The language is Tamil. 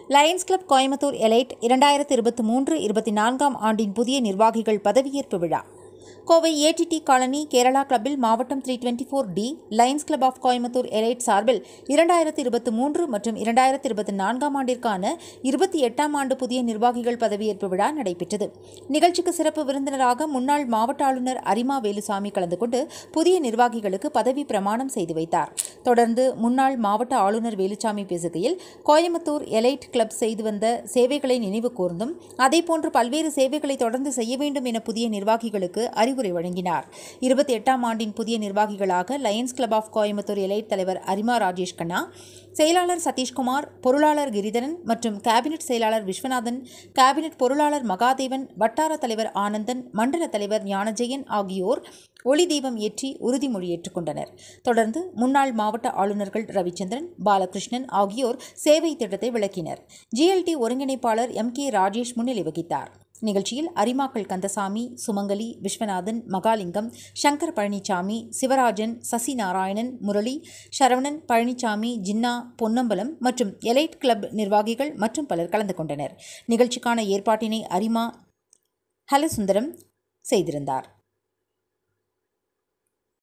லயன்ஸ் கிளப் கோயம்புத்தூர் எலைட் இரண்டாயிரத்து இருபத்தி மூன்று இருபத்தி நான்காம் ஆண்டின் புதிய நிர்வாகிகள் பதவியேற்பு விழா கோவை ஏடிடி காலனி கேரளா கிளப்பில் மாவட்டம் three twenty four D Lions club of Coimbatore elite சார்பில் இரண்டாயிரத்து இருபத்தி மூன்று மற்றும் இரண்டாயிரத்து இருபத்தி நான்காம் ஆண்டிற்கான இருபத்தி எட்டாம் ஆண்டு புதிய நிர்வாகிகள் பதவியேற்பு விழா நடைபெற்றது நிகழ்ச்சிக்கு சிறப்பு விருந்தினராக முன்னாள் மாவட்ட ஆளுநர் அரிமா வேலுசாமி கலந்து கொண்டு புதிய நிர்வாகிகளுக்கு பதவி பிரமாணம் செய்து வைத்தார் தொடர்ந்து முன்னாள் மாவட்ட ஆளுநர் வேலுசாமி பேசுகையில் கோயம்புத்தூர் எலைட் கிளப் செய்து வந்த சேவைகளை நினைவு கூர்ந்தும் அதேபோன்று பல்வேறு சேவைகளை தொடர்ந்து செய்ய வேண்டும் என புதிய நிர்வாகிகளுக்கு அறிவுரை வழங்கினார் இருபத்தி எட்டாம் ஆண்டின் புதிய நிர்வாகிகளாக Lions club of Coimbatore elite தலைவர் அரிமா ராஜேஷ் கண்ணா செயலாளர் சதீஷ்குமார் பொருளாளர் கிரிதரன் மற்றும் கேபினெட் செயலாளர் விஸ்வநாதன் கேபினெட் பொருளாளர் மகாதேவன் வட்டார தலைவர் ஆனந்தன் மண்டல தலைவர் ஞானஜெயன் ஆகியோர் ஒளி தீபம் ஏற்றி உறுதிமொழி ஏற்றுக்கொண்டனர் தொடர்ந்து முன்னாள் மாவட்ட ஆளுநர்கள் ரவிச்சந்திரன் பாலகிருஷ்ணன் ஆகியோர் சேவை திட்டத்தை விளக்கினர் ஜிஎல்டி ஒருங்கிணைப்பாளர் எம் கே ராஜேஷ் முன்னிலை வகித்தார் நிகழ்ச்சியில் அரிமாக்கள் கந்தசாமி சுமங்கலி விஸ்வநாதன் மகாலிங்கம் சங்கர் பழனிசாமி சிவராஜன் சசி நாராயணன் முரளி சரவணன் பழனிசாமி ஜின்னா பொன்னம்பலம் மற்றும் எலைட் கிளப் நிர்வாகிகள் மற்றும் பலர் கலந்து கொண்டனர் நிகழ்ச்சிக்கான ஏற்பாட்டினை அரிமா ஹலசுந்தரம் செய்திருந்தார்